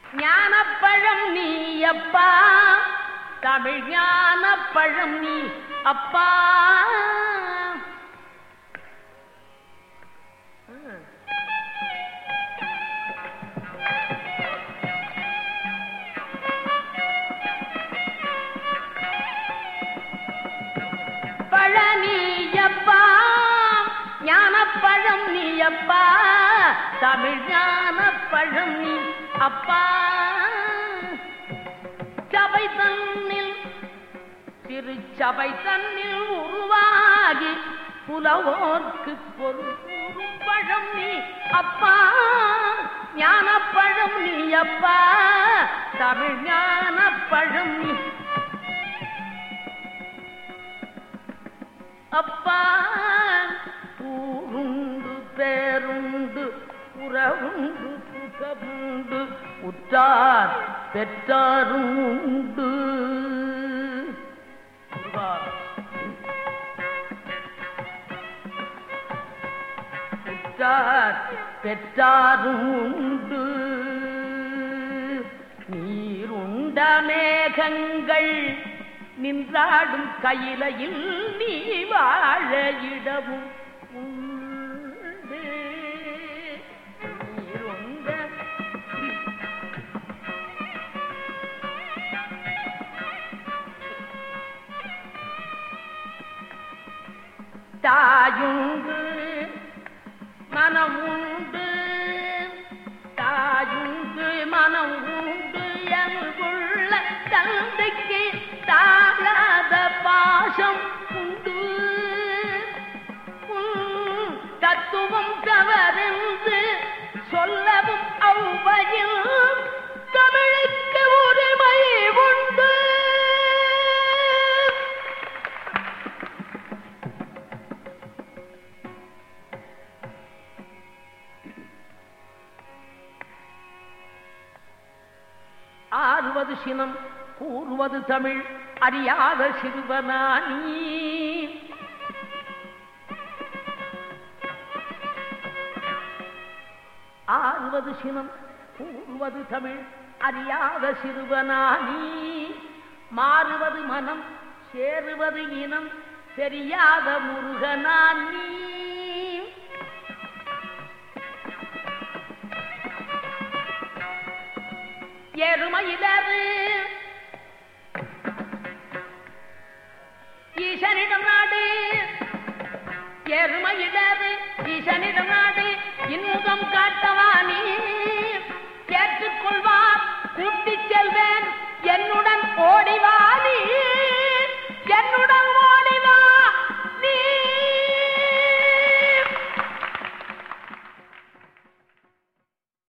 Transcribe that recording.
ஞானப்பழம் நீ அப்பா தமிழ் ஞானப்பழம் நீ அப்பா பழனியப்பா ஞானப்பழம் நீ அப்பா தமிழ் ஞானப்பழம் நீ அப்பா சபை தன்னில் திருச்சபை தன்னில் உருவாகி புலவோர்க்கு பொருள் கூறும் பழம் நீ அப்பா ஞானப்பழம் நீ அப்பா தமிழ் ஞானப்பழம் நீ அப்பா ஊருண்டு பேருண்டு உறவுண்டு சுகமுண்டு உற்றார் பெற்றாரும் உண்டு முருகா. உற்றார் பெற்றாரும் உண்டு நீருண்ட மேகங்கள் நின்றாடும் கையிலையில் நீ வாழ இடமும் உண்டு நீருண்ட தாயுண்டு மனம் உண்டு தாயுண்டு மனம் உண்டு எனக்குள்ள தந்தைக்கு தாழாத பாசம் உண்டு உன் தத்துவம் தவறென்று சொல்லவும் அவ்வையில் தமிழுக்கு உரிமை உண்டு ஆறுவது சினம் கூறுவது தமிழ் அறியாத சிறுவனானி ஆறுவது சினம் கூறுவது தமிழ் அறியாத சிறுவனானி மாறுவது மனம் சேருவது இனம் தெரியாத முருகனானி எருமையிலரு ஈசனிடம் நாடு எருமையிலரு ஈசனிடம் நாடு இன்னும்